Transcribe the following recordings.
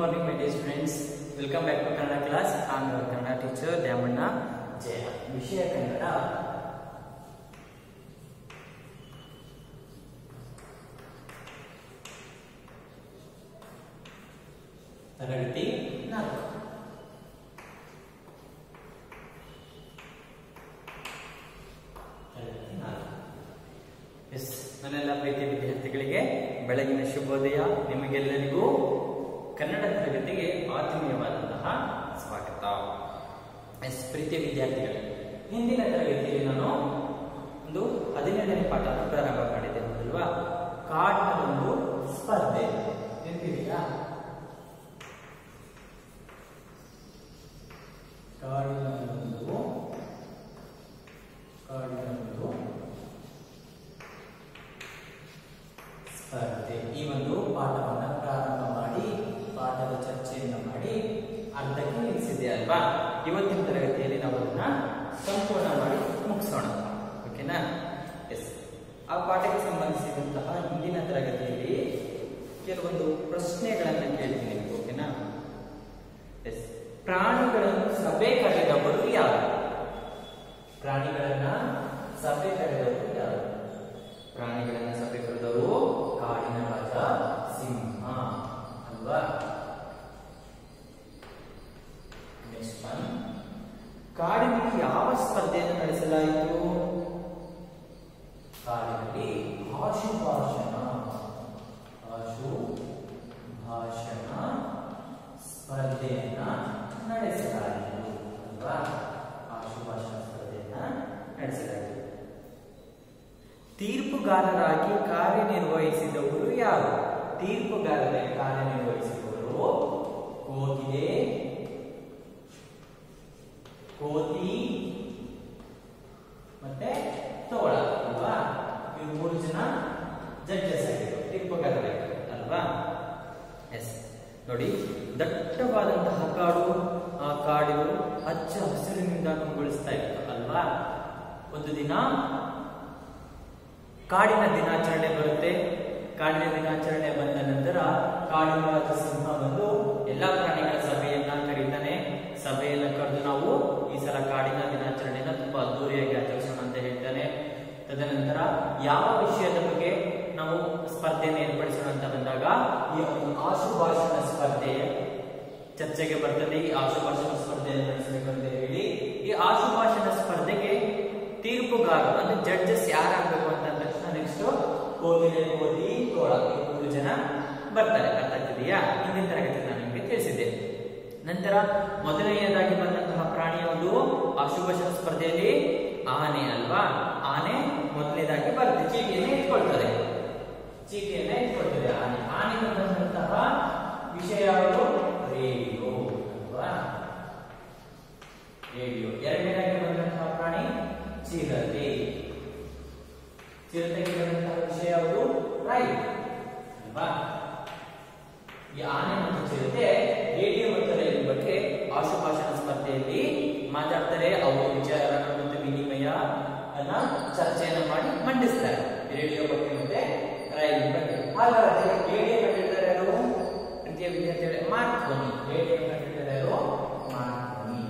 morning, my dear students. Welcome back to Kannada class. I am your Kannada teacher, Dyamanna Jaya. ವಿಷಯ ಕನ್ನಡ ತರಗತಿ ನಾಲ್ಕು ತರಗತಿ ನಾಲ್ಕು S ನನ್ನೆಲ್ಲ ಪ್ರೀತಿಯ ವಿದ್ಯಾರ್ಥಿಗಳಿಗೆ ಬೆಳಗಿನ ಶುಭೋದಯ ನಿಮಗೆಲ್ಲರಿಗೂ ಕನ್ನಡ ತರಗತಿಗೆ ಆತ್ಮೀಯವಾದಂತಹ ಸ್ವಾಗತ ಎಸ್ ಪ್ರೀತಿಯ ವಿದ್ಯಾರ್ಥಿಗಳೇ ಹಿಂದಿನ ತರಗತಿಯಲ್ಲಿ ನಾನು ಒಂದು ಹದಿನೇಳನೇ ಪಾಠವನ್ನು ಪ್ರಾರಂಭ ಮಾಡಿದ್ದೆ ಅಲ್ವಾ ಕಾಡಿನ ಒಂದು ಸ್ಪರ್ಧೆ ನೆನಪಿದೆಯಾ ಕಾಡಿನ ಒಂದು ಕಾಡಿನ ಒಂದು ಸ್ಪರ್ಧೆ ಈ ಒಂದು ಪಾಠವನ್ನ ಪ್ರಾರಂಭ ಮಾಡಿ ಪಾಠದ ಚರ್ಚೆಯನ್ನು ಮಾಡಿ ಅರ್ಧಕ್ಕೆ ನಿಲ್ಲಿಸಿದೆ ಅಲ್ವಾ ಇವತ್ತಿನ ತರಗತಿಯಲ್ಲಿ ನಾವು ಅದನ್ನ ಸಂಪೂರ್ಣ ಮಾಡಿ ಮುಗಿಸೋಣ ಓಕೆನಾ ಎಸ್ ಆ ಪಾಠಕ್ಕೆ ಸಂಬಂಧಿಸಿದಂತಹ ಹಿಂದಿನ ತರಗತಿಯಲ್ಲಿ ಕೆಲವೊಂದು ಪ್ರಶ್ನೆಗಳನ್ನ ಕೇಳ್ತೀನಿ ಓಕೆನಾ ಎಸ್ ಪ್ರಾಣಿಗಳನ್ನು ಸಭೆ ಕರೆದವರು ಯಾರು ಪ್ರಾಣಿಗಳನ್ನ ಸಭೆ ಕರೆದವರು ಯಾರು ಪ್ರಾಣಿಗಳನ್ನ ಸಭೆ ಕರೆದವರು ಕಾಡಿನ ರಾಜ ಸಿಂಹ ಅಲ್ವಾ ನೆಕ್ಸ್ಟ್ ಒನ್ ಕಾಡಿನಲ್ಲಿ ಯಾವ ಸ್ಪರ್ಧೆಯನ್ನು ನಡೆಸಲಾಯಿತು ಕಾಡಿನಲ್ಲಿ ಆಶು ಭಾಷಣ ಆಶು ಭಾಷಣ ಸ್ಪರ್ಧೆಯನ್ನ ನಡೆಸಲಾಯಿತು ಅಲ್ವಾ ಆಶು ಭಾಷಣ ಸ್ಪರ್ಧೆಯನ್ನ ನಡೆಸಲಾಯಿತು ತೀರ್ಪುಗಾರರಾಗಿ ಕಾರ್ಯನಿರ್ವಹಿಸಿದವರು ಯಾರು ತೀರ್ಪುಗಾರರಾಗಿ ಕಾರ್ಯನಿರ್ವಹಿಸಿದವರು ಕೋಗಿಲೆ ಕೋತಿ ಮತ್ತೆ ತೋಳ ಅಲ್ವಾ ಇವು ಮೂರು ಜನ ಜಡ್ಜಸ್ ಆಗಿದ್ರು ತೀರ್ಪುಗಾರರಾಗಿದ್ರು ಅಲ್ವಾ ಎಸ್ ನೋಡಿ ದಟ್ಟವಾದಂತಹ ಕಾಡು ಆ ಕಾಡು ಹಚ್ಚ ಹಸಿರಿನಿಂದ ಕಂಗೊಳಿಸ್ತಾ ಇತ್ತು ಅಲ್ವಾ ಒಂದು ದಿನ ಕಾಡಿನ ದಿನಾಚರಣೆ ಬರುತ್ತೆ ಕಾಡಿನ ದಿನಾಚರಣೆ ಬಂದ ನಂತರ ಕಾಡಿನ ರಾಜ ಸಿಂಹ ಬಂದು ಎಲ್ಲಾ ಪ್ರಾಣಿಗಳ ಸಭೆಯನ್ನ ಕರೀತಾನೆ ಸಭೆಯನ್ನ ಕರೆದು ನಾವು ಈ ಸಲ ಕಾಡಿನ ದಿನಾಚರಣೆನ ತುಂಬಾ ಅದ್ದೂರಿಯಾಗಿ ಆಚರಿಸೋಣ ಅಂತ ಹೇಳ್ತಾನೆ ತದನಂತರ ಯಾವ ವಿಷಯದ ಬಗ್ಗೆ ನಾವು ಸ್ಪರ್ಧೆಯನ್ನು ಏರ್ಪಡಿಸೋಣ ಅಂತ ಬಂದಾಗ ಈ ಒಂದು ಆಶುಭಾಷಣ ಸ್ಪರ್ಧೆ ಚರ್ಚೆಗೆ ಬರ್ತದೆ ಈ ಆಶುಭಾಷಣ ಸ್ಪರ್ಧೆಯನ್ನು ನಡೆಸಬೇಕಂತ ಹೇಳಿ ಈ ಆಶುಭಾಷಣ ಸ್ಪರ್ಧೆಗೆ ತೀರ್ಪುಗಾರರು ಅಂದ್ರೆ ಜಡ್ಜಸ್ ಯಾರಾಗಬೇಕು ಅಂತ ಅಂದ ತಕ್ಷಣ ನೆಕ್ಸ್ಟ್ ಕೋಗಿಲೆ ಕೋತಿ ತೋಳ ಈ ಮೂರು ಜನ ಬರ್ತಾರೆ ಅರ್ಥ ಆಗ್ತಿದೆಯಾ ಹಿಂದಿನ ತರಗತಿ ನಾನು ನಿಮಗೆ ತಿಳಿಸಿದ್ದೆ ನಂತರ ಮೊದಲನೆಯದಾಗಿ ಬಂದಂತಹ ಪ್ರಾಣಿ ಯಾವುದು ಆಶುಭಾಷಣ ಸ್ಪರ್ಧೆಯಲ್ಲಿ ಆನೆ ಅಲ್ವಾ ಆನೆ ಮೊದಲನೇದಾಗಿ ಬರುತ್ತೆ ಚೀಟಿಯನ್ನೇ ಇಟ್ಕೊಳ್ತದೆ ಚೀಟಿಯನ್ನೇ ಇಟ್ಕೊಳ್ತದೆ ಆನೆ ಆನೆ ಬಂದಂತಹ ವಿಷಯ ಯಾವುದು ರೇಡಿಯೋ ಅಲ್ವಾ ರೇಡಿಯೋ ಎರಡನೇದಾಗಿ ಬಂದಂತಹ ಪ್ರಾಣಿ ಚಿರತೆ ಚಿರತೆಗೆ ಬಂದಂತಹ ವಿಷಯ ಯಾವುದು ರೈಲ್ ಅಲ್ವಾ ಈ ಆನೆ ಮತ್ತು ಚಿರತೆ ರೇಡಿಯೋ ಮತ್ತು ರೈಲ್ ಬಗ್ಗೆ ಆಶುಭಾಷಣ ಸ್ಪರ್ಧೆಯಲ್ಲಿ ಮಾತಾಡ್ತಾರೆ ಅವರ ವಿಚಾರಗಳ ಮತ್ತು ವಿನಿಮಯ ಅನ್ನ ಚರ್ಚೆಯನ್ನ ಮಾಡಿ ಮಂಡಿಸ್ತಾರೆ ರೇಡಿಯೋ ಬಗ್ಗೆ ಮತ್ತೆ ರೈಲ್ ಬಗ್ಗೆ ಹಾಗಾದ್ರೆ ರೇಡಿಯೋ ಕಂಡಿದ್ದಾರೆ ಯಾರು ಪ್ರೀತಿಯ ವಿದ್ಯಾರ್ಥಿಗಳೇ ಮಾರ್ಕ್ ಧ್ವನಿ ರೇಡಿಯೋ ಕಂಡಿದ್ದಾರೆ ಯಾರು ಮಾರ್ಕ್ ಧ್ವನಿ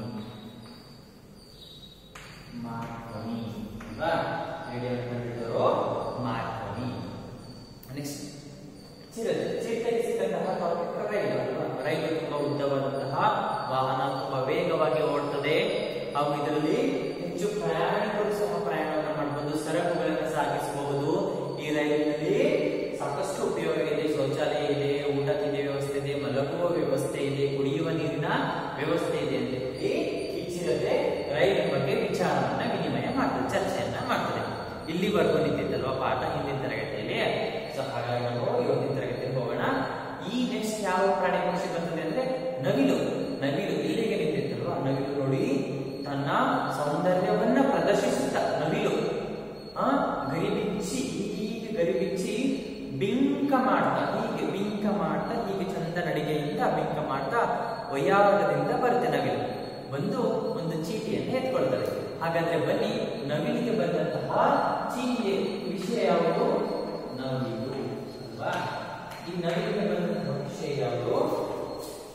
ಮಾರ್ಕೋನಿ ಅಲ್ವಾ ರೇಡಿಯೋ ಕಂಡಿದ್ದರು ಮಾರ್ಕೋನಿ ನೆಕ್ಸ್ಟ್ ಚಿರತೆ ಚಿರತೆಗೆ ಸಿಕ್ಕಂತಹ ಟಾಪಿಕ್ ರೈಲು ಅಲ್ವಾ ರೈಲು ತುಂಬಾ ಉದ್ದವಾದಂತಹ ವಾಹನ ತುಂಬಾ ವೇಗವಾಗಿ ಓಡ್ತದೆ ಹಾಗೂ ಇದರಲ್ಲಿ ಹೆಚ್ಚು ಪ್ರಯಾಣಿಕರು ಸಹ ಪ್ರಯಾಣವನ್ನು ಮಾಡಬಹುದು ಸರಕುಗಳನ್ನು ಸಾಗಿಸಬಹುದು ಈ ರೈಲಿನಲ್ಲಿ ಸಾಕಷ್ಟು ಉಪಯೋಗ ಇದೆ ಶೌಚಾಲಯ ಇದೆ ಊಟ ತಿಂಡಿ ವ್ಯವಸ್ಥೆ ಇದೆ ಮಲಗುವ ವ್ಯವಸ್ಥೆ ಇದೆ ಕುಡಿಯುವ ನೀರಿನ ವ್ಯವಸ್ಥೆ ಇದೆ ಅಂತ ಹೇಳಿ ಈ ಚಿರತೆ ರೈಲಿನ ಬಗ್ಗೆ ವಿಚಾರವನ್ನ ವಿನಿಮಯ ಮಾಡ್ತದೆ ಚರ್ಚೆಯನ್ನ ಮಾಡ್ತದೆ ಇಲ್ಲಿವರೆಗೂ ನಿಂತಿದ್ದಲ್ವಾ ಪಾಠ ಹಿಂದಿನ ತರಗತಿಯಲ್ಲಿ ಸೊ ಹಾಗಾಗಿ ನಾವು ಇವತ್ತಿನ ತರಗತಿಯಲ್ಲಿ ಹೋಗೋಣ ಈ ನೆಕ್ಸ್ಟ್ ಯಾವ ಪ್ರಾಣಿ ಪಕ್ಷಿ ಬರ್ತದೆ ಅಂದ್ರೆ ನವಿಲು ನವಿಲು ಇಲ್ಲಿಗೆ ನಿಂತಿತ್ತಲ್ವಾ ನವಿಲು ನೋಡಿ ತನ್ನ ಸೌಂದರ್ಯವನ್ನ ಪ್ರದರ್ಶಿಸುತ್ತ ನವಿಲು ಆ ಗರಿಬಿಚ್ಚಿ ಹೀಗೆ ಗರಿಬಿಚ್ಚಿ ಬಿಂಕ ಮಾಡ್ತಾ ಹೀಗೆ ಬಿಂಕ ಮಾಡ್ತಾ ಹೀಗೆ ಚಂದ ನಡಿಗೆಯಿಂದ ಬಿಂಕ ಮಾಡ್ತಾ ವೈಯಾರದಿಂದ ಬರುತ್ತೆ ನವಿಲು ಬಂದು ಒಂದು ಚೀಟಿಯನ್ನು ಎತ್ಕೊಳ್ತಾರೆ ಹಾಗಾದ್ರೆ ಬನ್ನಿ ನವಿಲಿಗೆ ಬಂದಂತಹ ಚೀಟಿಯ ವಿಷಯ ಯಾವುದು ನವಿಲು ಅಲ್ವಾ ಈ ನವಿಲಿಗೆ ಬಂದಂತಹ ವಿಷಯ ಯಾವುದು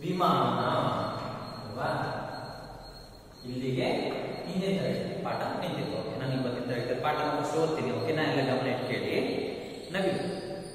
ವಿಮಾನ ಅಲ್ವಾ ಇಲ್ಲಿಗೆ ಹಿಂದಿನ ತರಗತಿ ಪಾಠ ನಿಂತಿತ್ತು ಓಕೆ ನಾನು ಇವತ್ತಿನ ತರಗತಿ ಪಾಠ ಫಸ್ಟ್ ಓದ್ತೀನಿ ಓಕೆ ನಾ ಎಲ್ಲ ಗಮನ ಇಟ್ಟು ಕೇಳಿ ನವಿಲು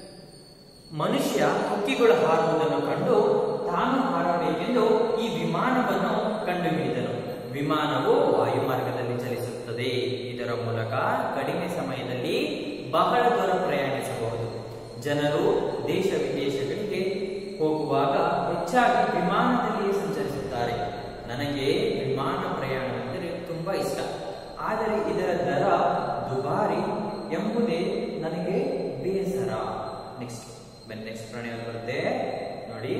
ಮನುಷ್ಯ ಹಕ್ಕಿಗಳು ಹಾರುವುದನ್ನು ಕಂಡು ತಾನು ಹಾರಬೇಕೆಂದು ಈ ವಿಮಾನವನ್ನು ಕಂಡುಹಿಡಿದನು ವಿಮಾನವು ವಾಯುಮಾರ್ಗದಲ್ಲಿ ಚಲಿಸುತ್ತದೆ ಇದರ ಮೂಲಕ ಕಡಿಮೆ ಸಮಯದಲ್ಲಿ ಬಹಳ ದೂರ ಪ್ರಯಾಣಿಸಬಹುದು ಜನರು ದೇಶ ವಿದೇಶಗಳಿಗೆ ಹೋಗುವಾಗ ಹೆಚ್ಚಾಗಿ ವಿಮಾನದಲ್ಲಿಯೇ ಸಂಚರಿಸುತ್ತಾರೆ ನನಗೆ ವಿಮಾನ ಪ್ರಯಾಣವೆಂದರೆ ತುಂಬಾ ಇಷ್ಟ ಆದರೆ ಇದರ ದರ ದುಬಾರಿ ಎಂಬುದೇ ನನಗೆ ಬೇಸರ ನೆಕ್ಸ್ಟ್ ಬನ್ನಿ ನೆಕ್ಸ್ಟ್ ಪ್ರಾಣಿ ಯಾವ್ದು ಬರುತ್ತೆ ನೋಡಿ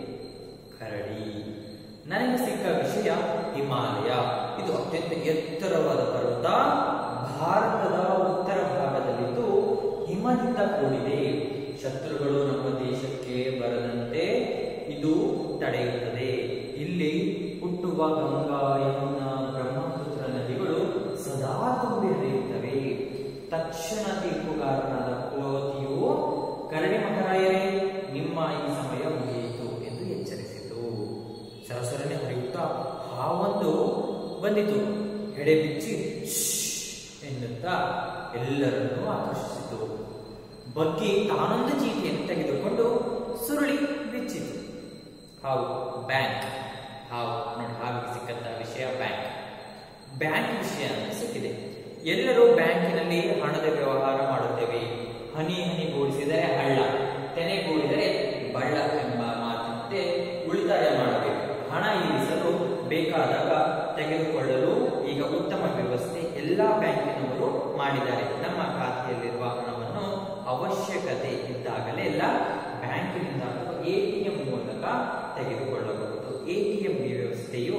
ಕರಡಿ ನನಗೆ ಸಿಕ್ಕ ವಿಷಯ ಹಿಮಾಲಯ ಇದು ಅತ್ಯಂತ ಎತ್ತರವಾದ ಪರ್ವತ ಭಾರತದ ಉತ್ತರ ಭಾಗದಲ್ಲಿದ್ದು ಹಿಮದಿಂದ ಕೂಡಿದೆ ಶತ್ರುಗಳು ನಮ್ಮ ದೇಶಕ್ಕೆ ಬರದಂತೆ ಇದು ತಡೆಯುತ್ತದೆ ಇಲ್ಲಿ ಹುಟ್ಟುವ ಗಂಗಾ ಯಮುನಾ ಬ್ರಹ್ಮಪುತ್ರ ನದಿಗಳು ಸದಾ ತುಂಬಿ ಹರಿಯುತ್ತವೆ ತಕ್ಷಣ ತೀರ್ಪುಗಾರನಾದ ಕೋತಿಯು ಕರಡಿ ಮಹಾರಾಯರೇ ನಿಮ್ಮ ಈ ಸಮಯ ಮುಗಿಯಿತು ಎಂದು ಎಚ್ಚರಿಸಿತು ಸರಸರನೆ ಹರಿಯುತ್ತಾ ಹಾವೊಂದು ಬಂದಿತು ಎಡೆ ಬಿಚ್ಚಿ "ಶ್ಶ್" ಎನ್ನುತ್ತಾ ಎಲ್ಲರನ್ನೂ ಆಕರ್ಷಿಸಿತು ಬಗ್ಗಿ ತಾನೊಂದು ಚೀಟಿಯನ್ನು ತೆಗೆದುಕೊಂಡು ಸುರುಳಿ ಬಿಚ್ಚಿತು ಹಾವು ಬ್ಯಾಂಕ್ ಹಾವು ನೋಡಿ ಹಾವಿಗೆ ಸಿಕ್ಕಂತ ವಿಷಯ ಬ್ಯಾಂಕ್ ಬ್ಯಾಂಕ್ ವಿಷಯ ಅಂತ ಸಿಕ್ಕಿದೆ ಎಲ್ಲರೂ ಬ್ಯಾಂಕಿನಲ್ಲಿ ಹಣದ ವ್ಯವಹಾರ ಮಾಡುತ್ತೇವೆ ಹನಿ ಹನಿ ಗೂಡಿಸಿದರೆ ಹಳ್ಳ ತೆನೆ ಗೂಡಿದರೆ ಬಳ್ಳ ಎಂಬ ಮಾತಿನಂತೆ ಉಳಿತಾಯ ಮಾಡಬೇಕು ಹಣ ಇರಿಸಲು ಬೇಕಾದಾಗ ತೆಗೆದುಕೊಳ್ಳಲು ಈಗ ಉತ್ತಮ ವ್ಯವಸ್ಥೆ ಎಲ್ಲಾ ಬ್ಯಾಂಕಿನವರು ಮಾಡಿದ್ದಾರೆ ನಮ್ಮ ಖಾತೆಯಲ್ಲಿರುವ ಹಣವನ್ನು ಅವಶ್ಯಕತೆ ಇದ್ದಾಗಲೇ ಎಲ್ಲ ಬ್ಯಾಂಕಿನಿಂದ ಅಥವಾ ಎಟಿಎಂ ಮೂಲಕ ತೆಗೆದುಕೊಳ್ಳಬಹುದು ಎಟಿಎಂ ವ್ಯವಸ್ಥೆಯು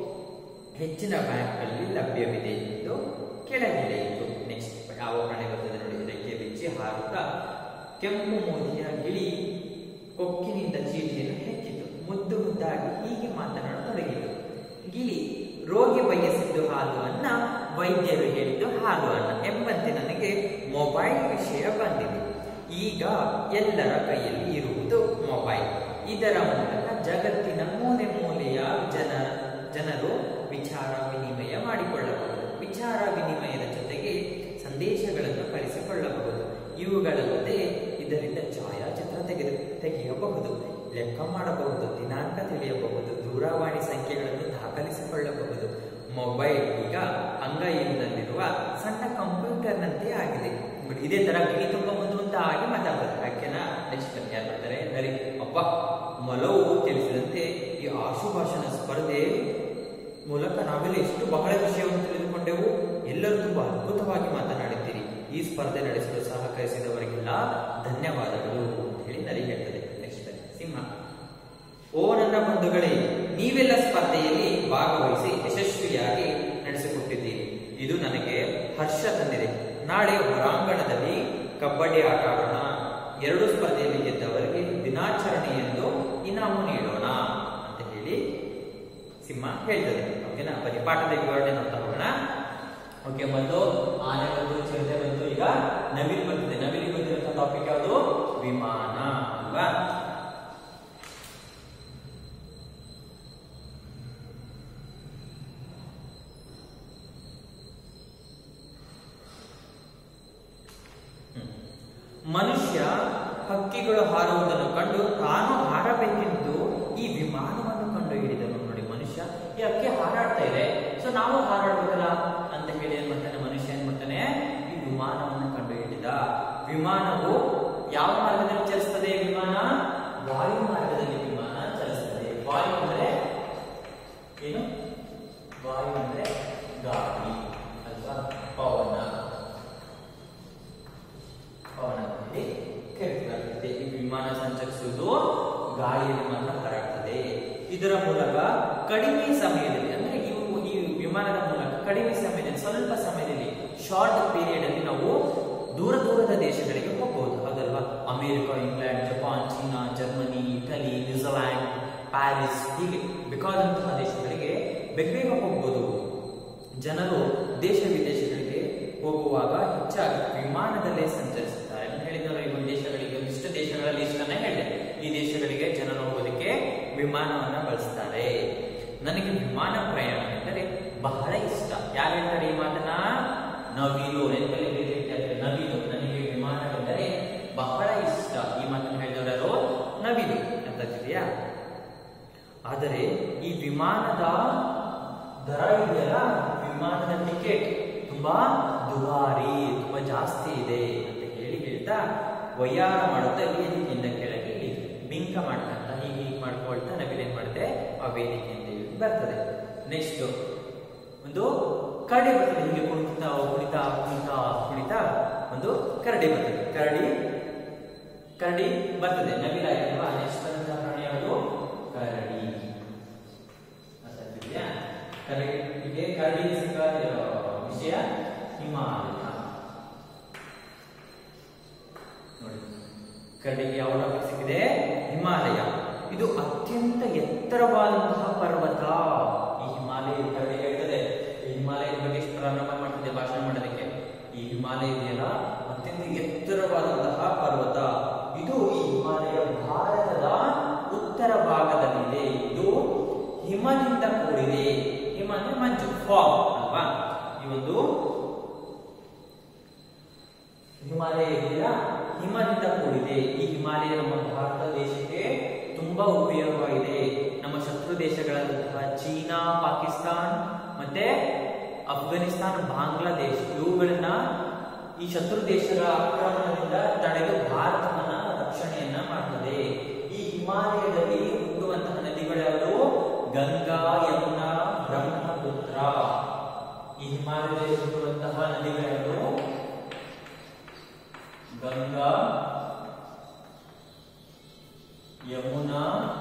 ಹೆಚ್ಚಿನ ಬ್ಯಾಂಕ್ಗಳಲ್ಲಿ ಲಭ್ಯವಿದೆ ಎಂದು ಕೆಳಗಿಳಿಯಿತು ನೆಕ್ಸ್ಟ್ ಯಾವ ಪ್ರಾಣಿ ಬರ್ತದೆ ನೋಡಿ ರೆಕ್ಕೆ ಬಿಚ್ಚಿ ಹಾರುತ್ತಾ ಕೆಂಪು ಮೋದಿಯ ಗಿಳಿ ಕೊಕ್ಕಿನಿಂದ ಚೀಟಿಯನ್ನು ಹೆಕ್ಕಿತು ಮುದ್ದು ಮುದ್ದಾಗಿ ಹೀಗೆ ಮಾತನಾಡತೊಡಗಿತು ಗಿಳಿ ರೋಗಿ ಬಯಸಿದ್ದು ಹಾಲು ಅನ್ನ ವೈದ್ಯರು ಹೇಳಿದ್ದು ಹಾಲು ಅನ್ನ ಎಂಬಂತೆ ನನಗೆ ಮೊಬೈಲ್ ವಿಷಯ ಬಂದಿದೆ ಈಗ ಎಲ್ಲರ ಕೈಯಲ್ಲಿ ಇರುವುದು ಮೊಬೈಲ್ ಇದರ ಮೂಲಕ ಜಗತ್ತಿನ ಮೂಲೆ ಮೂಲೆಯ ಜನ ಜನರು ವಿಚಾರ ವಿನಿಮಯ ಮಾಡಿಕೊಳ್ಳಬಹುದು ವಿಚಾರ ವಿನಿಮಯದ ಜೊತೆಗೆ ಸಂದೇಶಗಳನ್ನು ಕಳಿಸಿಕೊಳ್ಳಬಹುದು ಇವುಗಳಲ್ಲದೆ ಇದರಿಂದ ಛಾಯಾಚಿತ್ರ ತೆಗೆದು ತೆಗೆಯಬಹುದು ಲೆಕ್ಕ ಮಾಡಬಹುದು ದಿನಾಂಕ ತಿಳಿಯಬಹುದು ದೂರವಾಣಿ ಸಂಖ್ಯೆಗಳನ್ನು ದಾಖಲಿಸಿಕೊಳ್ಳಬಹುದು ಮೊಬೈಲ್ ಈಗ ಅಂಗೈನಲ್ಲಿರುವ ಸಣ್ಣ ಕಂಪ್ಯೂಟರ್ನಂತೆ ಆಗಿದೆ ನೋಡಿ, ಇದೇ ತರ ಕಿಡಿ ತುಂಬ ಮುಂದುವಂತಾಗಿ ಮಾತಾಡ್ತಾರೆ ಯಾಕೆನಾ ನೆಕ್ಸ್ಟ್ ಯಾರು ಮಾಡ್ತಾರೆ ನರಿ ಅಪ್ಪ ಮೊಲವು ತಿಳಿಸಿದಂತೆ ಈ ಆಶುಭಾಷಣ ಸ್ಪರ್ಧೆ ಮೂಲಕ ನಾವೆಲ್ಲ ಎಷ್ಟು ಬಹಳ ವಿಷಯವನ್ನು ತಿಳಿದುಕೊಂಡೆವು ಎಲ್ಲರೂ ತುಂಬಾ ಅದ್ಭುತವಾಗಿ ಮಾತನಾಡಿದ್ದೀರಿ ಈ ಸ್ಪರ್ಧೆ ನಡೆಸಲು ಸಹಕರಿಸಿದವರಿಗೆಲ್ಲ ಧನ್ಯವಾದಗಳು ಅಂತ ಹೇಳಿ ನರಿ ಹೇಳ್ತದೆ ನೆಕ್ಸ್ಟ್ ಸಿಂಹ ಓ ನನ್ನ ಬಂಧುಗಳೇ ನೀವೆಲ್ಲ ಸ್ಪರ್ಧೆಯಲ್ಲಿ ಭಾಗವಹಿಸಿ ಯಶಸ್ವಿಯಾಗಿ ನಡೆಸಿಕೊಟ್ಟಿದ್ದೀರಿ ಇದು ನನಗೆ ಹರ್ಷ ತಂದಿದೆ ನಾಳೆ ಹೊರಾಂಗಣದಲ್ಲಿ ಕಬಡ್ಡಿ ಆಟ ಆಡೋಣ ಎರಡು ಸ್ಪರ್ಧೆಯಲ್ಲಿ ಗೆದ್ದವರಿಗೆ ದಿನಾಚರಣೆ ಎಂದು ಇನಾಮು ನೀಡೋಣ ಅಂತ ಹೇಳಿ ಸಿಂಹ ಹೇಳ್ತದೆ ಓಕೆನಾ ಬನ್ನಿ ಪಾಠದ ವಿವರಣೆ ನೋಡ್ತಾ ಹೋಗೋಣ ಓಕೆ ಮೊದಲು ಆನೆ ಬಂತು ಚಿರತೆ ಬಂತು ಈಗ ನವಿಲ್ ಬಂದಿದೆ ನವಿಲಿಗೆ ಬಂದಿರುವಂತಹ ಟಾಪಿಕ್ ಯಾವುದು ವಿಮಾನ ಅಲ್ವಾ ಹ್ಮ್. ಮನುಷ್ಯ ಹಕ್ಕಿಗಳು ಹಾರುವುದನ್ನು ಕಂಡು ತಾನು ಹಾರಬೇಕೆಂದು ಈ ವಿಮಾನವನ್ನು ಕಂಡು ಹಿಡಿದನು ನೋಡಿ ಮನುಷ್ಯ ಈ ಹಕ್ಕಿ ಹಾರಾಡ್ತಾ ಇದೆ ಸೊ ನಾವು ಹಾರಾಡ್ಬೇಕಲ್ಲ ಅಂತ ಹೇಳಿ ಏನ್ ಮಾಡ್ತಾನೆ ಮನುಷ್ಯ ಏನ್ ಮಾಡ್ತಾನೆ ಈ ವಿಮಾನವನ್ನು ಕಂಡು ಹಿಡಿದ ವಿಮಾನವು ಯಾವ ಮಾರ್ಗದಲ್ಲಿ ಚಲಿಸ್ತದೆ ವಿಮಾನ ವಾಯು ಮಾರ್ಗದಲ್ಲಿ ವಿಮಾನ ಚಲಿಸ್ತದೆ ವಾಯು ಅಂದ್ರೆ ಏನು ವಾಯು ಅಂದ್ರೆ ಗಾಳಿ ಅಥವಾ ಪವನ ಪವನದಲ್ಲಿ ಕರೆಯಲಾಗುತ್ತದೆ ಈ ವಿಮಾನ ಸಂಚರಿಸುವುದು ಗಾಳಿಯಲ್ಲಿ ಮಾತ್ರ ಹಾರಾಡ್ತದೆ ಇದರ ಮೂಲಕ ಕಡಿಮೆ ಸಮಯದಲ್ಲಿ ಅಂದ್ರೆ ಇವು ಈ ವಿಮಾನದ ಮೂಲಕ ಕಡಿಮೆ ಸಮಯದಲ್ಲಿ ಸ್ವಲ್ಪ ಸಮಯದಲ್ಲಿ ಶಾರ್ಟ್ ಪೀರಿಯಡ್ ಅಲ್ಲಿ ನಾವು ದೂರ ದೂರದ ದೇಶಗಳಿಗೆ ಹೋಗಬಹುದು ಹೌದಲ್ವಾ America England Japan China Germany Italy New Zealand Paris ಹೀಗೆ ಬೇಕಾದಂತಹ ದೇಶಗಳಿಗೆ ಬೇಗ ಬೇಗ ಹೋಗ್ಬೋದು ಜನರು ದೇಶ ವಿದೇಶಗಳಿಗೆ ಹೋಗುವಾಗ ಹೆಚ್ಚಾಗಿ ವಿಮಾನದಲ್ಲೇ ಸಂಚರಿಸುತ್ತಾರೆ ನಾನು ಹೇಳಿದವರು ಈ ಒಂದು ದೇಶಗಳಿಗೆ ಇಷ್ಟು ದೇಶಗಳಲ್ಲಿ ಇಷ್ಟನ್ನೇ ಹೇಳಿದೆ ಈ ದೇಶಗಳಿಗೆ ಜನರು ಹೋಗೋದಕ್ಕೆ ವಿಮಾನವನ್ನ ಬಳಸ್ತಾರೆ ನನಗೆ ವಿಮಾನ ಪ್ರಯಾಣ ಎಂದರೆ ಬಹಳ ಇಷ್ಟ ಯಾರು ಹೇಳ್ತಾರೆ ಈ ಮಾತನ್ನ ನವಿಲು ನೆನಪಲ್ಲಿ ವಿದ್ಯಾರ್ಥಿ ನವಿಲು ನನಗೆ ವಿಮಾನವೆಂದರೆ ಬಹಳ ಇಷ್ಟ ಈ ಮಾತನ್ನು ಹೇಳಿದವರು ಯಾರು ನವಿಲು ಅಂತ ತಿಳಿಯಾ ಆದರೆ ಈ ವಿಮಾನದ ದರ ಇದೆಯಲ್ಲ ವಿಮಾನದ ಟಿಕೆಟ್ ತುಂಬಾ ದುಬಾರಿ ತುಂಬಾ ಜಾಸ್ತಿ ಇದೆ ಅಂತ ಹೇಳಿ ಹೇಳ್ತಾ ವಯ್ಯಾರ ಮಾಡುತ್ತಾ ವೇದಿಕೆಯಿಂದ ಕೆಳಗೆ ಇಳಿತು. ಬಿಂಕ ಮಾಡ್ಕೊಂತ ಹೀಗೆ ಹೀಗೆ ಮಾಡ್ಕೊಳ್ತಾ ನವಿಲ್ ಏನ್ ಮಾಡುತ್ತೆ ಆ ವೇದಿಕೆಯಿಂದ ಇಳಿದು ಬರ್ತದೆ ನೆಕ್ಸ್ಟ್ ಒಂದು ಕರಡಿ ಬರ್ತದೆ ಹೀಗೆ ಕುಣಿತಾ ಕುಣಿತಾ ಕುಣಿತಾ ಕುಣಿತಾ ಒಂದು ಕರಡಿ ಬರ್ತದೆ ಕರಡಿ ಕರಡಿ ಬರ್ತದೆ ನವಿಲ ಅಲ್ವಾ ನೆಕ್ಸ್ಟ್ ಬರುವಂತಹ ಪ್ರಾಣಿ ಯಾವುದು ಕರಡಿ ಅರ್ಥ ಆಗ್ತಿದ್ಯಾ? ಕರಡಿಗೆ ಕರಡಿ ಸಿಕ್ಕ ವಿಷಯ ಹಿಮಾಲಯ ನೋಡಿ ಕರಡಿಗೆ ಯಾವ ಟಾಪಿಕ್ ಸಿಕ್ಕಿದೆ ಹಿಮಾಲಯ ಇದು ಅತ್ಯಂತ ಎತ್ತರವಾದಂತಹ ಪರ್ವತ ಈ ಹಿಮಾಲಯ ಕರಡಿ ಹೇಳ್ತದೆ ಈ ಹಿಮಾಲಯದ ಬಗ್ಗೆ ಇಷ್ಟು ಪ್ರಾರಂಭ ಮಾಡ್ತಿದ್ದೆ ಭಾಷಣ ಮಾಡೋದಕ್ಕೆ ಈ ಹಿಮಾಲಯ ಇದೆಯಲ್ಲ ಅತ್ಯಂತ ಎತ್ತರವಾದಂತಹ ಪರ್ವತ ಇದು ಈ ಹಿಮಾಲಯ ಭಾರತದ ಉತ್ತರ ಭಾಗದಲ್ಲಿದೆ ಇದು ಹಿಮದಿಂದ ಕೂಡಿದೆ ಹಿಮ ಅಂದ್ರೆ ಮಂಜು ಫಾಗ್ ಅಲ್ವಾ ಈ ಒಂದು ಹಿಮಾಲಯ ಇದೆಯಲ್ಲ ಹಿಮದಿಂದ ಕೂಡಿದೆ ಈ ಹಿಮಾಲಯ ನಮ್ಮ ಭಾರತ ದೇಶಕ್ಕೆ ತುಂಬಾ ಉಪಯೋಗವಾಗಿದೆ ನಮ್ಮ ಶತ್ರು ದೇಶಗಳಾದಂತಹ ಚೀನಾ ಪಾಕಿಸ್ತಾನ್ ಮತ್ತೆ ಅಫ್ಘಾನಿಸ್ತಾನ್ ಬಾಂಗ್ಲಾದೇಶ್ ಇವುಗಳನ್ನ ಈ ಶತ್ರು ದೇಶಗಳ ಆಕ್ರಮಣದಿಂದ ತಡೆದು ಭಾರತವನ್ನ ರಕ್ಷಣೆಯನ್ನ ಮಾಡ್ತದೆ ಈ ಹಿಮಾಲಯದಲ್ಲಿ ಹುಟ್ಟುವಂತಹ ನದಿಗಳ್ಯಾವುದು ಗಂಗಾ ಯಮುನಾ ಬ್ರಹ್ಮಪುತ್ರ ಈ ಹಿಮಾಲಯದಲ್ಲಿ ಹುಟ್ಟುವಂತಹ ನದಿಗಳ್ಯಾವುದು ಗಂಗಾ ಯಮುನಾ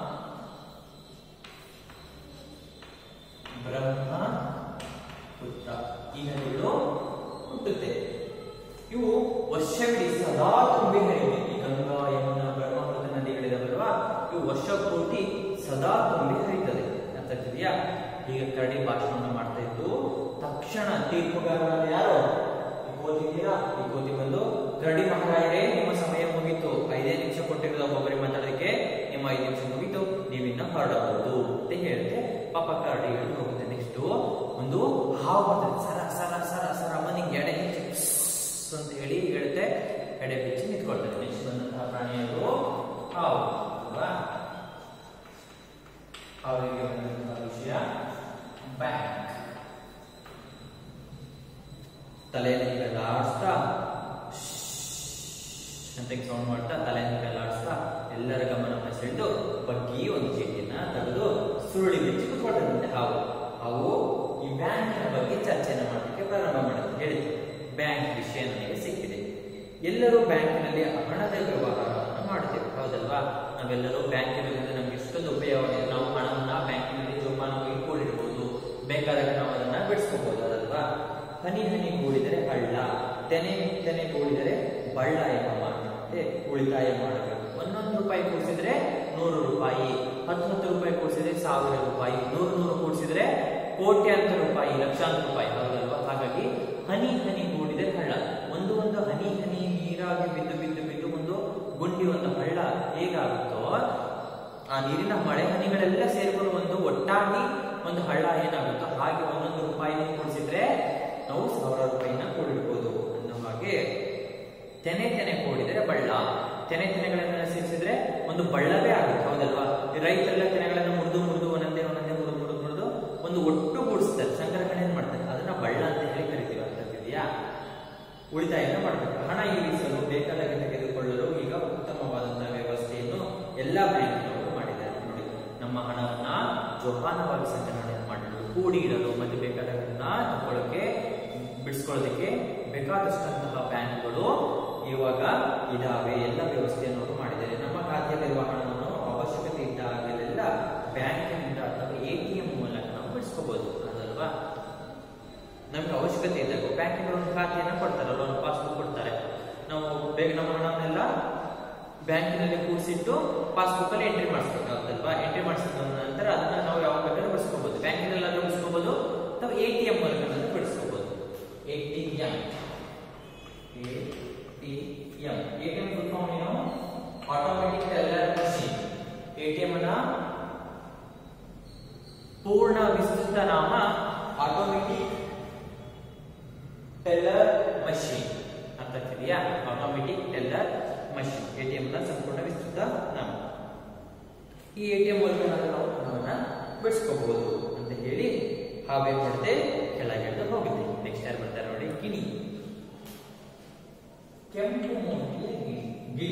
ಬ್ರಹ್ಮ ಪುತ್ರ ಈ ನದಿಗಳು ಹುಟ್ಟುತ್ತೆ ಇವು ವರ್ಷವಿಡೀ ಸದಾ ತುಂಬಿ ಹರಿಯುತ್ತೆ ಈ ಗಂಗಾ ಯಮುನಾ ಬ್ರಹ್ಮಪುತ್ರ ನದಿಗಳಿದಾವಲ್ವಾ ಇವು ವರ್ಷ ಪೂರ್ತಿ ಸದಾ ತುಂಬಿ ಹರಿಯುತ್ತದೆ ಅಂತ ತಿಳಿಯಾ ಈಗ ಕರಡಿ ಭಾಷಣವನ್ನು ಮಾಡ್ತಾ ಇದ್ದು ತಕ್ಷಣ ತೀರ್ಪುಗಾರರಾದ ಯಾರು ಈ ಕೋತಿ ಇದೆಯಲ್ಲ ಈ ಕೋತಿ ಬಂದು ಕರಡಿ ಮಹಾರಾಯರೇ ನಿಮ್ಮ ಸಮಯ ಮುಗೀತು ಐದೇ ನಿಮಿಷ ಕೊಟ್ಟಿರೋದು ಒಬ್ಬೊಬ್ಬರಿಗೆ ಮಾತಾಡೋದಕ್ಕೆ ನಿಮ್ಮ ಐದು ನಿಮಿಷ ಮುಗೀತು ನೀವಿನ್ನ ಹೊರಡಬಹುದು ಅಂತ ಹೇಳುತ್ತೆ ಪಾಪ ಕರಡಿ ಹೇಳಿ ಹೋಗುತ್ತೆ ನೆಕ್ಸ್ಟ್ ಒಂದು ಹಾವು ಬರ್ತದೆ ಸರ ಸರ ಸರ ಸರ ಮನಿಗೆ ಎಡೆ ಹೆಚ್ಚಿ ಪ್ಸ್ ಅಂತ ಹೇಳಿ ಹೇಳುತ್ತೆ ಎಡೆ ಬಿಚ್ಚಿ ನಿಂತ್ಕೊಳ್ತದೆ ನೆಕ್ಸ್ಟ್ ಬಂದಂತಹ ಪ್ರಾಣಿ ಅದು ಹಾವು ಅಲ್ವಾ ಹಾವಿಗೆ ಬಂದಂತಹ ವಿಷಯ ಬ್ಯಾಂಕ್ ತಲೆಯನ್ನು ಹೀಗೆಲ್ಲ ಆಡಿಸ್ತಾ ಅಂತ ಸೌಂಡ್ ಮಾಡ್ತಾ ತಲೆಯನ್ನು ಹೀಗೆಲ್ಲ ಆಡಿಸ್ತಾ ಎಲ್ಲರ ಗಮನವನ್ನು ಸೆಳೆದು ಬಗ್ಗಿ ಒಂದು ಚೀಟಿಯನ್ನ ತೆಗೆದು ಸುರುಳಿ ಬಿಚ್ಚಿ ಕುತ್ಕೊಳ್ತದಂತೆ ಹಾವು ಹಾವು ಈ ಬ್ಯಾಂಕಿನ ಬಗ್ಗೆ ಚರ್ಚೆಯನ್ನು ಮಾಡಲಿಕ್ಕೆ ಪ್ರಾರಂಭ ಮಾಡುತ್ತೆ ಹೇಳಿತು ಬ್ಯಾಂಕ್ ವಿಷಯ ನನಗೆ ಸಿಕ್ಕಿದೆ ಎಲ್ಲರೂ ಬ್ಯಾಂಕಿನಲ್ಲಿ ಹಣದ ವ್ಯವಹಾರವನ್ನು ಮಾಡುತ್ತೇವೆ ಹೌದಲ್ವಾ ನಾವೆಲ್ಲರೂ ಬ್ಯಾಂಕಿನಲ್ಲಿ ನಮ್ಗೆ ಇಷ್ಟೊಂದು ಉಪಯೋಗ ಇದೆ ನಾವು ಹಣವನ್ನ ಬ್ಯಾಂಕಿನಲ್ಲಿ ಜೋಪಾನವಾಗಿ ಕೂಡಿಡ್ಬೋದು ಬೇಕಾದಾಗ ನಾವು ಅದನ್ನ ಬಿಡಿಸ್ಕೋಬಹುದು ಅದಲ್ವಾ ಹನಿ ಹನಿ ಕೂಡಿದರೆ ಹಳ್ಳ ತೆನೆ ತೆನೆ ಕೂಡಿದರೆ ಬಳ್ಳ ಎಂಬ ಮಾತಿನಂತೆ ಉಳಿತಾಯ ಮಾಡಬೇಕು ಒಂದೊಂದು ರೂಪಾಯಿ ಕೂಡಿಸಿದ್ರೆ ನೂರು ರೂಪಾಯಿ ಹತ್ತು ಹತ್ತು ರೂಪಾಯಿ ಕೂಡಿಸಿದ್ರೆ ಸಾವಿರ ರೂಪಾಯಿ ನೂರು ನೂರು ಕೂಡಿಸಿದ್ರೆ ಕೋಟ್ಯಾಂತರ ರೂಪಾಯಿ ಲಕ್ಷಾಂತರ ರೂಪಾಯಿ ಹೌದಲ್ವಾ ಹಾಗಾಗಿ ಹನಿ ಹನಿ ಕೂಡಿದರೆ ಹಳ್ಳ ಒಂದು ಒಂದು ಹನಿ ಹನಿ ನೀರಾಗಿ ಬಿದ್ದು ಬಿದ್ದು ಬಿದ್ದು ಒಂದು ಗುಂಡಿ ಒಂದು ಹಳ್ಳ ಹೇಗಾಗುತ್ತೋ ಆ ನೀರಿನ ಮಳೆ ಹನಿಗಳೆಲ್ಲ ಸೇರ್ಕೊಂಡು ಒಂದು ಒಟ್ಟಾಗಿ ಒಂದು ಹಳ್ಳ ಏನಾಗುತ್ತೋ ಹಾಗೆ ಒಂದೊಂದು ರೂಪಾಯಿನ ಕೂಡಿಸಿದ್ರೆ ನಾವು ಸಾವಿರ ರೂಪಾಯಿನ ಕೂಡಿಡ್ಬೋದು ಅನ್ನೋ ಹಾಗೆ ತೆನೆ ತೆನೆ ಕೂಡಿದರೆ ಬಳ್ಳ ತೆನೆ ತೆನೆಗಳನ್ನ ಸೇರಿಸಿದ್ರೆ ಒಂದು ಬಳ್ಳವೇ ಆಗುತ್ತೆ ಹೌದಲ್ವಾ ಈ ರೈತರೆಲ್ಲ ತೆನೆಗಳನ್ನ ಮುರಿದು ಮುರಿದು ಒಂದೊಂದೇ ಒಂದೊಂದೇ ಮುರಿದು ಮುರಿದು ಮುರಿದು ಒಂದು ಒಟ್ಟು ಕೂಡಿಸ್ತಾರೆ ಸಂಗ್ರಹಣೆ ಮಾಡ್ತಾರೆ ಅದನ್ನ ಬಳ್ಳ ಅಂತ ಹೇಳಿ ಕರಿತೀವಿ ಅರ್ಥ ಆಗ್ತಿದೆಯಾ ಉಳಿತಾಯನ ಮಾಡಬೇಕು ಹಣ ಇರಿಸಲು ಬೇಕಾದಾಗ ತೆಗೆದುಕೊಳ್ಳಲು ಈಗ ಉತ್ತಮವಾದಂತಹ ವ್ಯವಸ್ಥೆಯನ್ನು ಎಲ್ಲ ಬ್ಯಾಂಕಿನವರು ಮಾಡಿದ್ದಾರೆ ನೋಡಿ ನಮ್ಮ ಹಣವನ್ನ ಜೋಪಾನವಾಗಿ ಸಂಗ್ರಹಣೆ ಮಾಡಲು ಕೂಡಿ ಇಡಲು ಮತ್ತೆ ಬೇಕಾದದನ್ನ ತಗೊಳ್ಳೋಕೆ ಬಿಡಿಸ್ಕೊಳ್ಳೋದಕ್ಕೆ ಬೇಕಾದಷ್ಟಂತಹ ಬ್ಯಾಂಕ್ಗಳು ಇವಾಗ ಇದಾವೆ ಎಲ್ಲ ವ್ಯವಸ್ಥೆಯನ್ನು ಅವರು ಮಾಡಿದ್ದಾರೆ ನಮ್ಮ ಖಾತೆಯಲ್ಲಿರುವ ಹಣವನ್ನು ಅವಶ್ಯಕತೆ ಇದ್ದಾಗಲೆಲ್ಲ ಬ್ಯಾಂಕಿನಿಂದ ಅಥವಾ ಎ ಟಿ ಎಂ ಮೂಲಕ ನಾವು ಬಿಡಿಸ್ಕೋಬಹುದು ಅದಲ್ವಾ ನಮ್ಗೆ ಅವಶ್ಯಕತೆ ಇದ್ದಾಗ ಬ್ಯಾಂಕಿನ ಒಂದು ಖಾತೆಯನ್ನ ಕೊಡ್ತಾರಲ್ಲ ಒಂದು ಪಾಸ್ಬುಕ್ ಕೊಡ್ತಾರೆ ನಾವು ಬೇಗ ನಮ್ಮ ಹಣವನ್ನೆಲ್ಲ ಬ್ಯಾಂಕಿನಲ್ಲಿ ಕೂಡಿಸಿಟ್ಟು ಪಾಸ್ಬುಕ್ ಅಲ್ಲಿ ಎಂಟ್ರಿ ಮಾಡಿಸ್ಬೇಕಾಗುತ್ತಲ್ವಾ ಎಂಟ್ರಿ ಮಾಡಿಸಿದ ನಂತರ ಅದನ್ನ ನಾವು ಯಾವಾಗ ಬೇಕಾದ್ರೂ ಬಿಡಿಸ್ಕೋಬಹುದು ಬ್ಯಾಂಕಿನಲ್ಲಾದ್ರೂ ಬಿಡಿಸ್ಕೋಬಹುದು ಅಥವಾ ಎ ಟಿ ಎಂ ಮೂಲಕ ಬಿಡಿಸ್ಕೋಬಹುದು A T M A T M A T M full form ಏನು automatic teller machine A T M ಅನ್ನ ಪೂರ್ಣ ವಿಸ್ತೃತ ನಾಮ ಆಟೋಮೆಟಿಕ್ ಟೆಲ್ಲರ್ ಮಷೀನ್ ಅರ್ಥ ಆಗ್ತಿದೆಯಾ ಆಟೋಮೆಟಿಕ್ ಟೆಲ್ಲರ್ ಮಷೀನ್ ಎಟಿಎಂ ನ ಸಂಪೂರ್ಣ ವಿಸ್ತೃತ ನಾಮ ಈ ಎಟಿಎಂ ಮೂಲಕ ನಾವು ಹಣವನ್ನ ಬಿಡಿಸ್ಕೋಬಹುದು ಅಂತ ಹೇಳಿ ಹಾವೇ ಪಡೆದೆ ಕೆಳಗಿಳಿದು ಹೋಗಿದೆ ನೆಕ್ಸ್ಟ್ ಯಾರು ಬರ್ತಾರೆ ನೋಡಿ ಗಿಣಿ ಕೆಂಪು ಮೂತಿಯ ಗಿಣಿ ಗಿಳಿ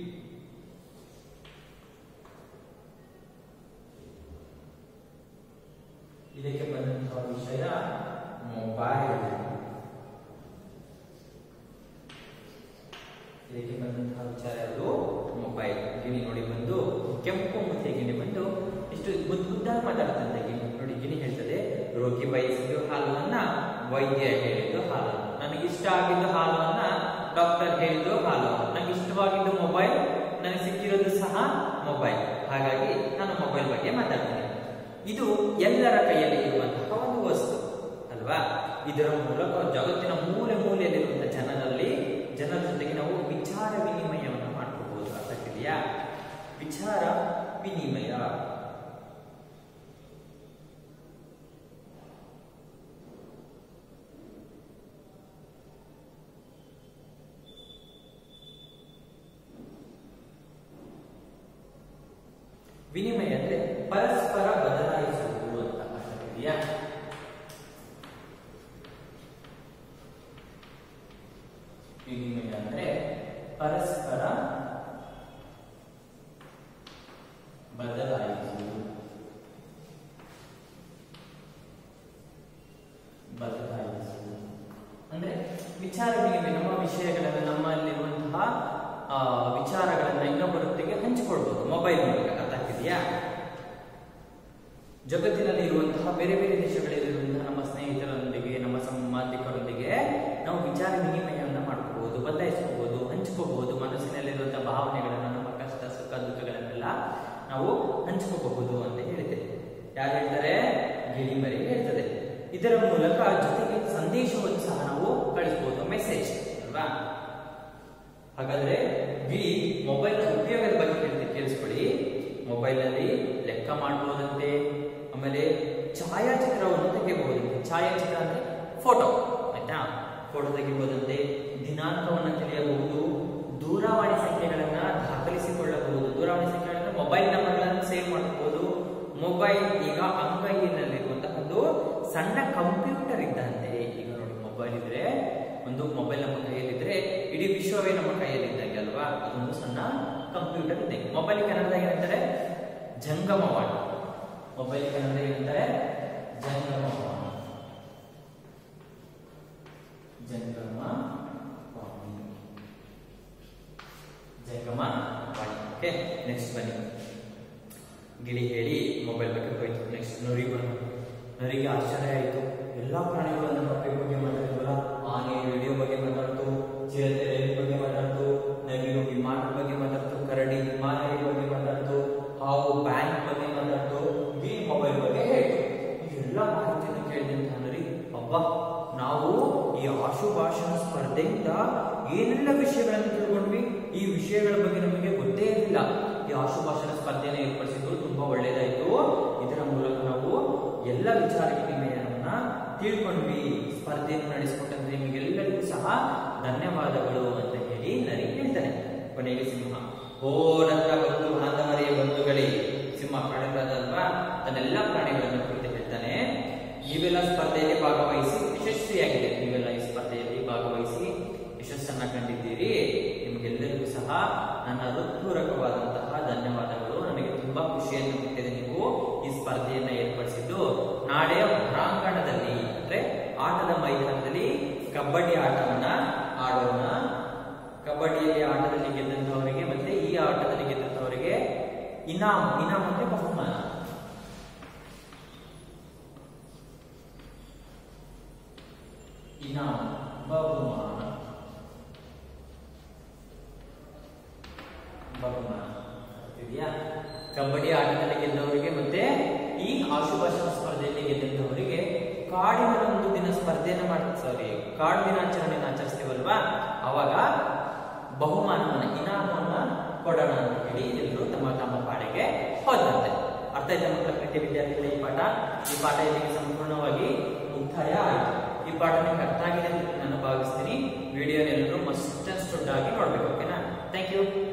ಇದಕ್ಕೆ ಬಂದಂತಹ ವಿಷಯ ಮೊಬೈಲ್ ಇದಕ್ಕೆ ಬಂದಂತಹ ವಿಚಾರ ಯಾವುದು ಮೊಬೈಲ್ ಗಿಣಿ ನೋಡಿ ಬಂದು ಕೆಂಪು ಮುತ್ತೆ ಗಿಣಿ ಬಂದು ಎಷ್ಟು ಮುದ್ದು ಮುದ್ದಾಗಿ ಮಾತಾಡ್ತಂತೆ ಗಿಣಿ ನೋಡಿ ಗಿಣಿ ಹೇಳ್ತದೆ ರೋಗಿ ಬಯಸಿದ್ದು ಹಾಲುವನ್ನ ವೈದ್ಯ ಹೇಳಿದ್ದು ಹಾಲು ನನಗೆ ಇಷ್ಟ ಆಗಿದ್ದು ಹಾಲುವನ್ನ ಡಾಕ್ಟರ್ ಹೇಳಿದ್ದು ಹಾಲು ನನಗೆ ಇಷ್ಟವಾಗಿದ್ದು ಮೊಬೈಲ್ ನನಗೆ ಸಿಕ್ಕಿರೋದು ಸಹ ಮೊಬೈಲ್ ಹಾಗಾಗಿ ನಾನು ಮೊಬೈಲ್ ಬಗ್ಗೆ ಮಾತಾಡ್ತೀನಿ ಇದು ಎಲ್ಲರ ಕೈಯಲ್ಲಿ ಇರುವಂತಹ ಒಂದು ವಸ್ತು ಅಲ್ವಾ ಇದರ ಮೂಲಕ ಜಗತ್ತಿನ ಮೂಲೆ ಮೂಲೆಯಲ್ಲಿರುವಂತಹ ಜನರಲ್ಲಿ ಜನರ ಜೊತೆಗೆ ನಾವು ವಿಚಾರ ವಿನಿಮಯವನ್ನು ಮಾಡ್ಕೋಬಹುದು ಅರ್ಥ ಆಗ್ತಿದೆಯಾ ವಿಚಾರ ವಿನಿಮಯ ವಿನಿಮಯ ಅಂದ್ರೆ ಪರಸ್ಪರ ಬದಲಾಯಿಸುವುದು ಅಂತ ಅರ್ಥ ಆಗ್ತಿದೆಯಾ ವಿನಿಮಯ ಅಂದ್ರೆ ಪರಸ್ಪರ ಬದಲಾಯಿಸುವುದು ಬದಲಾಯಿಸುವುದು ಅಂದ್ರೆ ವಿಚಾರ ವಿನಿಮಯ ನಮ್ಮ ವಿಷಯಗಳನ್ನು ನಮ್ಮಲ್ಲಿರುವಂತಹ ಆ, ವಿಚಾರಗಳನ್ನ ಇನ್ನೊಬ್ಬರೊಟ್ಟಿಗೆ ಹಂಚಿಕೊಳ್ಬಹುದು ಮೊಬೈಲ್ ಮೂಲಕ ಅರ್ಥ ಆಗ್ತಿದೆಯಾ ಜಗತ್ತಿನಲ್ಲಿ ಇರುವಂತಹ ಬೇರೆ ಬೇರೆ ದೇಶಗಳಲ್ಲಿರುವಂತಹ ನಮ್ಮ ಸ್ನೇಹಿತರೊಂದಿಗೆ ನಮ್ಮ ಸಂಬಂಧಿಕರೊಂದಿಗೆ ನಾವು ವಿಚಾರ ವಿನಿಮಯವನ್ನು ಮಾಡ್ಕೋಬಹುದು ಬದಲಾಯಿಸ್ಕೋಬಹುದು ಹಂಚ್ಕೋಬಹುದು ಮನಸ್ಸಿನಲ್ಲಿರುವಂತಹ ಭಾವನೆಗಳನ್ನು ನಮ್ಮ ಕಷ್ಟ ಸುಖ ದುಃಖಗಳನ್ನೆಲ್ಲ ನಾವು ಹಂಚ್ಕೋಬಹುದು ಅಂತ ಹೇಳಿದೆ ಯಾರು ಹೇಳ್ತಾರೆ ಗಿಳಿಮರಿ ಹೇಳ್ತದೆ ಇದರ ಮೂಲಕ ಜೊತೆಗೆ ಸಂದೇಶವನ್ನು ಸಹ ನಾವು ಕಳಿಸಬಹುದು ಮೆಸೇಜ್ ಅಲ್ವಾ ಹಾಗಾದ್ರೆ ಗಿಳಿ ಮೊಬೈಲ್ ಉಪಯೋಗದ ಬಗ್ಗೆ ಹೇಳ್ತೀನಿ ಕೇಳಿಸ್ಕೊಳ್ಳಿ ಮೊಬೈಲ್ ನಲ್ಲಿ ಲೆಕ್ಕ ಮಾಡಬಹುದಂತೆ ಆಮೇಲೆ ಛಾಯಾಚಿತ್ರವನ್ನು ತೆಗೆಯಬಹುದಂತೆ ಛಾಯಾಚಿತ್ರ ಅಂದ್ರೆ ಫೋಟೋ ಆಯ್ತಾ ಫೋಟೋ ತೆಗಿಬಹುದಂತೆ ದಿನಾಂಕವನ್ನು ತಿಳಿಯಬಹುದು ದೂರವಾಣಿ ಸಂಖ್ಯೆಗಳನ್ನ ದಾಖಲಿಸಿಕೊಳ್ಳಬಹುದು ದೂರವಾಣಿ ಸಂಖ್ಯೆಗಳನ್ನ ಮೊಬೈಲ್ ನಂಬರ್ಗಳನ್ನು ಸೇವ್ ಮಾಡಬಹುದು ಮೊಬೈಲ್ ಈಗ ಅಂಗೈನಲ್ಲಿರುವಂತಹ ಒಂದು ಸಣ್ಣ ಕಂಪ್ಯೂಟರ್ ಇದ್ದಂತೆ ಈಗ ನೋಡಿ ಮೊಬೈಲ್ ಇದ್ರೆ ಒಂದು ಮೊಬೈಲ್ ನಮ್ಮ ಕೈಯಲ್ಲಿದ್ರೆ ಇಡೀ ವಿಶ್ವವೇ ನಮ್ಮ ಕೈಯಲ್ಲಿ ಇದ್ದಂಗೆ ಅಲ್ವಾ ಅದೊಂದು ಸಣ್ಣ ಕಂಪ್ಯೂಟರ್ ಇದ್ದಂಗೆ ಮೊಬೈಲ್ ಕನ್ನಡದಾಗ ಏನಂತಾರೆ ಜಂಗಮವಾಣಿ ಮೊಬೈಲ್ ಕನ್ನಡ ಏನಂತಾರೆ ಜಂಗಮವಾಣಿ ಜಂಗಮವಾಣಿ ಜಂಗಮವಾಣಿ ಓಕೆ ನೆಕ್ಸ್ಟ್ ಬನ್ನಿ ಗಿಳಿ ಹೇಳಿ ಮೊಬೈಲ್ ಬಗ್ಗೆ ಹೋಯ್ತು ನೆಕ್ಸ್ಟ್ ನರಿಗೆ ಬರೋಣ ನರಿಗೆ ಆಶ್ಚರ್ಯ ಆಯಿತು ಎಲ್ಲಾ ಪ್ರಾಣಿಗಳು ನನ್ನ ಬಗ್ಗೆ ಬಗ್ಗೆ ಮಾತಾಡಿದ್ವಲ್ಲ ಆನೆ ರೇಡಿಯೋ ಬಗ್ಗೆ ಮಾತಾಡ್ತು ಚಿರತೆ ರೈಲು ಬಗ್ಗೆ ಮಾತಾಡ್ತು ನವಿಲು ವಿಮಾನದ ಬಗ್ಗೆ ಮಾತಾಡ್ತು ಕರಡಿ ವಿಮಾನ ಬಗ್ಗೆ ಮಾತಾಡ್ತು ಹಾವು ಬ್ಯಾಂಕ್ ಬಗ್ಗೆ ಮಾತಾಡ್ತು ಗಿಳಿ ಮೊಬೈಲ್ ಬಗ್ಗೆ ಹೇಳ್ತು ಈ ಎಲ್ಲ ಮಾಹಿತಿಯನ್ನು ಕೇಳಿದಂತ ನರಿ ಅಬ್ಬಾ ನಾವು ಈ ಆಶುಭಾಷಣ ಸ್ಪರ್ಧೆಯಿಂದ ಏನೆಲ್ಲ ವಿಷಯಗಳನ್ನು ತಿಳ್ಕೊಂಡ್ವಿ ಈ ವಿಷಯಗಳ ಬಗ್ಗೆ ನಮಗೆ ಗೊತ್ತೇ ಇರಲಿಲ್ಲ ಈ ಆಶುಭಾಷಣ ಸ್ಪರ್ಧೆಯನ್ನು ಏರ್ಪಡಿಸಿದ್ದು ತುಂಬಾ ಒಳ್ಳೇದಾಯ್ತು ಇದರ ಮೂಲಕ ನಾವು ಎಲ್ಲ ವಿಚಾರ ವಿನಿಮಯವನ್ನ ತಿಳ್ಕೊಂಡ್ವಿ ಸ್ಪರ್ಧೆಯನ್ನು ನಡೆಸಿಕೊಟ್ಟಂತ ನಿಮಗೆಲ್ಲರಿಗೂ ಸಹ ಧನ್ಯವಾದಗಳು ಅಂತ ಹೇಳಿ ನರಿ ಹೇಳ್ತಾನೆ ಕೊನೆಗೆ ಸಿಂಹ ಓ ನನ್ನ ಬಂಧು ಬಾಂಧವರೇ ಬಂಧುಗಳೇ ಸಿಂಹ ಪ್ರಾಣಿಗಳಲ್ವಾ ತನ್ನೆಲ್ಲ ಪ್ರಾಣಿಗಳನ್ನು ಕುರಿತು ಹೇಳ್ತಾನೆ ನೀವೆಲ್ಲ ಸ್ಪರ್ಧೆಯಲ್ಲಿ ಭಾಗವಹಿಸಿ ಯಶಸ್ವಿಯಾಗಿದೆ ನೀವೆಲ್ಲ ಈ ಸ್ಪರ್ಧೆಯಲ್ಲಿ ಭಾಗವಹಿಸಿ ಯಶಸ್ಸನ್ನ ಕಂಡಿದ್ದೀರಿ ನಿಮಗೆಲ್ಲರಿಗೂ ಸಹ ನನ್ನ ಹೃತ್ಪೂರ್ವಕವಾದಂತಹ ಧನ್ಯವಾದಗಳು ನನಗೆ ತುಂಬಾ ಖುಷಿಯನ್ನು ಕೊಟ್ಟಿದೆ ನೀವು ಈ ಸ್ಪರ್ಧೆಯನ್ನ ಏರ್ಪಡಿಸಿದ್ದು ನಾಳೆ ಹೊರಾಂಗಣದಲ್ಲಿ ಅಂದ್ರೆ ಆಟದ ಮೈದಾನದಲ್ಲಿ ಕಬಡ್ಡಿ ಆಟವನ್ನ ಆಡೋಣ ಕಬಡ್ಡಿಯಲ್ಲಿ ಆಟದಲ್ಲಿ ಗೆದ್ದಂತವರಿಗೆ ಮತ್ತೆ ಈ ಆಟದಲ್ಲಿ ಗೆದ್ದಂತವರಿಗೆ ಇನಾಮ್ ಇನಾಮ್ ಅಂದ್ರೆ ಬಹುಮಾನ ಇನಾಮ್ ಬಹುಮಾನ ಬಹುಮಾನ ಇದೆಯಾ ಕಬಡ್ಡಿ ಆಟದಲ್ಲಿ ಗೆದ್ದವರಿಗೆ ಮತ್ತೆ ಈ ಆಶುಭಾಷಣ ಸ್ಪರ್ಧೆಯಲ್ಲಿ ಗೆದ್ದಂತವರಿಗೆ ಕಾಡಿನ ಒಂದು ದಿನ ಸ್ಪರ್ಧೆಯನ್ನ ಮಾಡ್ತಾರೆ ಸಾರಿ ಕಾಡು ದಿನಾಚರಣೆಯನ್ನು ಆಚರಿಸ್ತೀವಲ್ವಾ ಅವಾಗ ಬಹುಮಾನವನ್ನ ಇನಾಮವನ್ನ ಕೊಡೋಣ ಅಂತ ಹೇಳಿ ಎಲ್ಲರೂ ತಮ್ಮ ತಮ್ಮ ಪಾಡಿಗೆ ಹೋದಂತೆ ಅರ್ಥ ಆಯ್ತಾ ಮಕ್ಕಳ ಪ್ರೀತಿ ವಿದ್ಯಾರ್ಥಿಗಳ ಈ ಪಾಠ ಈ ಪಾಠ ಇಲ್ಲಿಗೆ ಸಂಪೂರ್ಣವಾಗಿ ಮುಕ್ತಾಯ ಆಯಿತು ಈ ಪಾಠ ನಿಮ್ಗೆ ಅರ್ಥ ಆಗಿದೆ ಅಂತ ನಾನು ಭಾವಿಸ್ತೀನಿ ವಿಡಿಯೋನೆಲ್ಲರೂ ಮಸ್ಟ್ ಅಂಡ್ ಸ್ಟುಡ್ ಆಗಿ ನೋಡ್ಬೇಕು ಓಕೆನಾ ಥ್ಯಾಂಕ್ ಯು